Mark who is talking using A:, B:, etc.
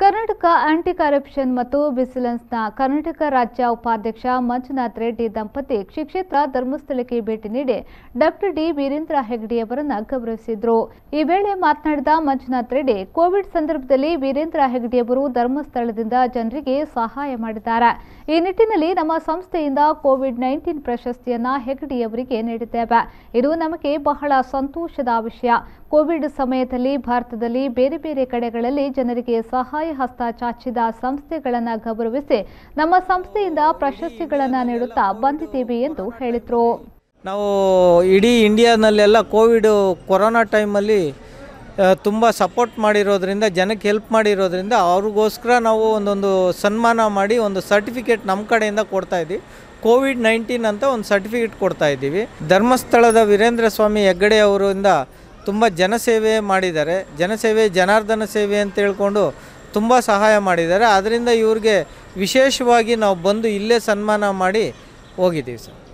A: Karnataka aunty corruption ಮತ್ತು ವಿಜಿಲೆನ್ಸ್ನ ಕರ್ನಾಟಕ ರಾಜ್ಯ ಉಪಾಧ್ಯಕ್ಷ ಮಂಜುನಾಥ್ ರೆಡ್ಡಿ ದಂಪತಿ ಶ್ರೀ ಕ್ಷೇತ್ರ ಧರ್ಮಸ್ಥಳಕ್ಕೆ ಭೇಟಿ ನೀಡಿ ಡಾಕ್ಟರ್ ಡಿ ವೀರೇಂದ್ರ ಹೆಗ್ಡೆ ಅವರನ್ನ ಗೌರವಿಸಿದ್ರು ಈ ವೇಳೆ ಮಾತನಾಡಿದ ಮಂಜುನಾಥ್ ರೆಡ್ಡಿ ಕೋವಿಡ್ ಸಂದರ್ಭದಲ್ಲಿ ವೀರೇಂದ್ರ ಹೆಗ್ಡೆ ಅವರು ಧರ್ಮಸ್ಥಳದಿಂದ ಜನರಿಗೆ ಸಹಾಯ ಮಾಡಿದ್ದಾರೆ ಈ ನಿಟ್ಟಿನಲ್ಲಿ ನಮ್ಮ ಸಂಸ್ಥೆಯಿಂದ ಕೋವಿಡ್ ನೈನ್ಟೀನ್ ಪ್ರಶಸ್ತಿಯನ್ನ ಹೆಗ್ಡೆಯವರಿಗೆ ನೀಡಿದ್ದೇವೆ ಇದು ನಮಗೆ ಬಹಳ ಸಂತೋಷದ ವಿಷಯ ಕೋವಿಡ್ ಸಮಯದಲ್ಲಿ ಭಾರತದಲ್ಲಿ ಬೇರೆ ಬೇರೆ ಕಡೆಗಳಲ್ಲಿ ಜನರಿಗೆ ಸಹಾಯ ಹಸ್ತ ಚಾಚಿದ ಸಂಸ್ಥೆಗಳನ್ನು ಗೌರವಿಸಿ ನಮ್ಮ ಸಂಸ್ಥೆಯಿಂದ ಪ್ರಶಸ್ತಿಗಳನ್ನು ನೀಡುತ್ತಾ ಬಂದಿದ್ದೇವೆ ಎಂದು ಹೇಳಿದರು
B: ನಾವು ಇಡೀ ಇಂಡಿಯಾನಲ್ಲೆಲ್ಲ ಕೋವಿಡು ಕೊರೋನಾ ಟೈಮಲ್ಲಿ ತುಂಬ ಸಪೋರ್ಟ್ ಮಾಡಿರೋದ್ರಿಂದ ಜನಕ್ಕೆ ಹೆಲ್ಪ್ ಮಾಡಿರೋದ್ರಿಂದ ಅವ್ರಿಗೋಸ್ಕರ ನಾವು ಒಂದೊಂದು ಸನ್ಮಾನ ಮಾಡಿ ಒಂದು ಸರ್ಟಿಫಿಕೇಟ್ ನಮ್ಮ ಕಡೆಯಿಂದ ಕೊಡ್ತಾ ಇದ್ದೀವಿ ಕೋವಿಡ್ ನೈನ್ಟೀನ್ ಅಂತ ಒಂದು ಸರ್ಟಿಫಿಕೇಟ್ ಕೊಡ್ತಾ ಇದ್ದೀವಿ ಧರ್ಮಸ್ಥಳದ ವೀರೇಂದ್ರ ಸ್ವಾಮಿ ಹೆಗ್ಗಡೆ ಅವರಿಂದ ತುಂಬ ಜನಸೇವೆ ಮಾಡಿದ್ದಾರೆ ಜನಸೇವೆ ಜನಾರ್ದನ ಸೇವೆ ಅಂತ ಹೇಳ್ಕೊಂಡು ತುಂಬ ಸಹಾಯ ಮಾಡಿದ್ದಾರೆ ಅದರಿಂದ ಇವ್ರಿಗೆ ವಿಶೇಷವಾಗಿ ನಾವು ಬಂದು ಇಲ್ಲೇ ಸನ್ಮಾನ ಮಾಡಿ ಹೋಗಿದ್ದೀವಿ ಸರ್